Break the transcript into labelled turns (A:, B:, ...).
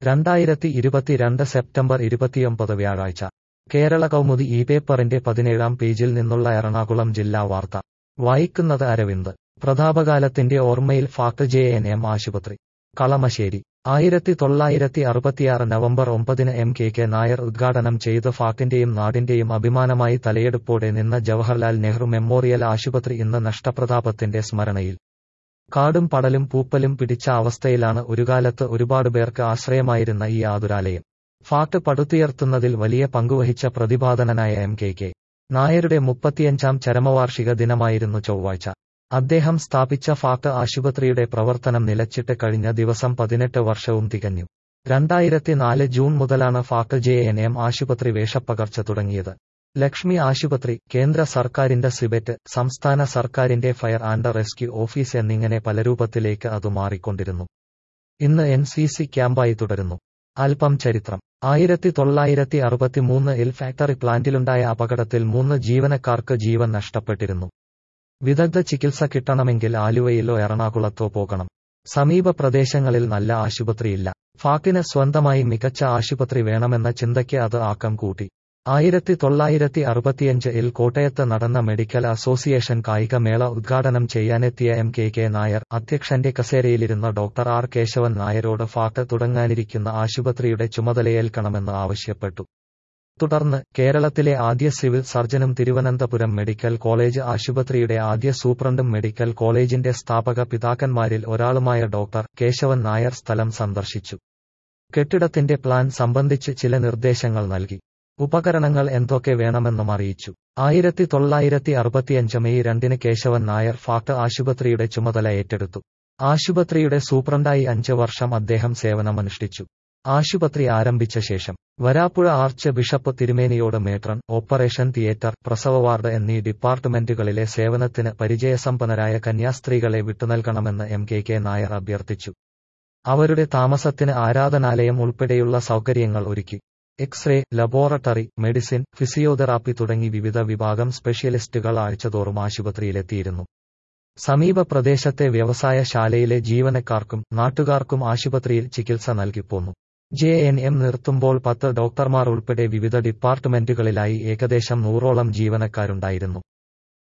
A: രണ്ടായിരത്തി ഇരുപത്തിരണ്ട് സെപ്റ്റംബർ ഇരുപത്തിയൊമ്പത് വ്യാഴാഴ്ച കേരള കൗമുദി ഈ പേപ്പറിന്റെ പതിനേഴാം പേജിൽ നിന്നുള്ള എറണാകുളം ജില്ലാ വാർത്ത വായിക്കുന്നത് അരവിന്ദ് പ്രതാപകാലത്തിന്റെ ഓർമ്മയിൽ ഫാക്ട് ജെ എൻ എം ആശുപത്രി കളമശ്ശേരി ആയിരത്തി തൊള്ളായിരത്തി അറുപത്തിയാറ് നവംബർ ഒമ്പതിന് എം കെ കെ നായർ ഉദ്ഘാടനം ചെയ്ത് ഫാക്ടിന്റെയും നാടിന്റെയും അഭിമാനമായി തലയെടുപ്പോടെ നിന്ന ജവഹർലാൽ നെഹ്റു മെമ്മോറിയൽ ആശുപത്രി ഇന്ന് നഷ്ടപ്രതാപത്തിന്റെ സ്മരണയിൽ കാടും പടലും പൂപ്പലും പിടിച്ച അവസ്ഥയിലാണ് ഒരുകാലത്ത് ഒരുപാട് പേർക്ക് ആശ്രയമായിരുന്ന ഈ ആതുരാലയം ഫാക്ട് പടുത്തുയർത്തുന്നതിൽ വലിയ പങ്കുവഹിച്ച പ്രതിപാദനനായ എം കെ കെ നായരുടെ മുപ്പത്തിയഞ്ചാം ചരമവാർഷിക ദിനമായിരുന്നു ചൊവ്വാഴ്ച അദ്ദേഹം സ്ഥാപിച്ച ഫാക്ട് ആശുപത്രിയുടെ പ്രവർത്തനം നിലച്ചിട്ട് കഴിഞ്ഞ ദിവസം പതിനെട്ട് വർഷവും തികഞ്ഞു രണ്ടായിരത്തി നാല് ജൂൺ മുതലാണ് ഫാക്ട് ജെ എൻ എം ആശുപത്രി വേഷപ്പകർച്ച തുടങ്ങിയത് ലക്ഷ്മി ആശുപത്രി കേന്ദ്ര സർക്കാരിന്റെ സിബെറ്റ് സംസ്ഥാന സർക്കാരിന്റെ ഫയർ ആൻഡ് റെസ്ക്യൂ ഓഫീസ് എന്നിങ്ങനെ പല രൂപത്തിലേക്ക് അത് മാറിക്കൊണ്ടിരുന്നു ഇന്ന് എൻ സി സി ക്യാമ്പായി തുടരുന്നു അല്പം ചരിത്രം ആയിരത്തി തൊള്ളായിരത്തി അറുപത്തിമൂന്ന് ഇൽ ഫാക്ടറി പ്ലാന്റിലുണ്ടായ അപകടത്തിൽ മൂന്ന് ജീവനക്കാർക്ക് ജീവൻ നഷ്ടപ്പെട്ടിരുന്നു വിദഗ്ധ ചികിത്സ കിട്ടണമെങ്കിൽ ആലുവയിലോ എറണാകുളത്തോ പോകണം സമീപ പ്രദേശങ്ങളിൽ നല്ല ആശുപത്രിയില്ല ഫാക്കിന് സ്വന്തമായി മികച്ച ആശുപത്രി വേണമെന്ന ചിന്തയ്ക്ക് അത് ആക്കം കൂട്ടി ആയിരത്തി തൊള്ളായിരത്തി അറുപത്തിയഞ്ച് ഇൽ കോട്ടയത്ത് നടന്ന മെഡിക്കൽ അസോസിയേഷൻ കായിക മേള ഉദ്ഘാടനം ചെയ്യാനെത്തിയ എം കെ കെ നായർ അധ്യക്ഷന്റെ കസേരയിലിരുന്ന ഡോക്ടർ ആർ കേശവൻ നായരോട് ഫാക്ട് തുടങ്ങാനിരിക്കുന്ന ആശുപത്രിയുടെ ചുമതലയേൽക്കണമെന്ന് ആവശ്യപ്പെട്ടു തുടർന്ന് കേരളത്തിലെ ആദ്യ സിവിൽ സർജനും തിരുവനന്തപുരം മെഡിക്കൽ കോളേജ് ആശുപത്രിയുടെ ആദ്യ സൂപ്രണ്ടും മെഡിക്കൽ കോളേജിന്റെ സ്ഥാപക പിതാക്കന്മാരിൽ ഒരാളുമായ ഡോക്ടർ കേശവൻ നായർ സ്ഥലം സന്ദർശിച്ചു കെട്ടിടത്തിന്റെ പ്ലാൻ സംബന്ധിച്ച് ചില നിർദ്ദേശങ്ങൾ നൽകി ഉപകരണങ്ങൾ എന്തൊക്കെ വേണമെന്നും അറിയിച്ചു ആയിരത്തി തൊള്ളായിരത്തി അറുപത്തിയഞ്ച് മെയ് രണ്ടിന് കേശവൻ നായർ ഫാക്ട് ആശുപത്രിയുടെ ചുമതല ഏറ്റെടുത്തു ആശുപത്രിയുടെ സൂപ്രണ്ടായി അഞ്ച് വർഷം അദ്ദേഹം സേവനമനുഷ്ഠിച്ചു ആശുപത്രി ആരംഭിച്ച ശേഷം വരാപ്പുഴ ആർച്ച് ബിഷപ്പ് തിരുമേനിയോട് മേട്രൺ ഓപ്പറേഷൻ തിയേറ്റർ പ്രസവ വാർഡ് എന്നീ ഡിപ്പാർട്ട്മെന്റുകളിലെ സേവനത്തിന് പരിചയസമ്പന്നരായ കന്യാസ്ത്രീകളെ വിട്ടുനൽകണമെന്ന് എം കെ കെ നായർ അഭ്യർത്ഥിച്ചു അവരുടെ താമസത്തിന് ആരാധനാലയം ഉൾപ്പെടെയുള്ള സൗകര്യങ്ങൾ ഒരുക്കി എക്സ്റേ ലബോറട്ടറി മെഡിസിൻ ഫിസിയോതെറാപ്പി തുടങ്ങി വിവിധ വിഭാഗം സ്പെഷ്യലിസ്റ്റുകൾ ആഴ്ചതോറും ആശുപത്രിയിലെത്തിയിരുന്നു സമീപ പ്രദേശത്തെ വ്യവസായശാലയിലെ ജീവനക്കാർക്കും നാട്ടുകാർക്കും ആശുപത്രിയിൽ ചികിത്സ നൽകിപ്പോന്നു ജെ എൻ എം നിർത്തുമ്പോൾ പത്ത് ഡോക്ടർമാർ ഉൾപ്പെടെ വിവിധ ഡിപ്പാർട്ട്മെന്റുകളിലായി ഏകദേശം നൂറോളം ജീവനക്കാരുണ്ടായിരുന്നു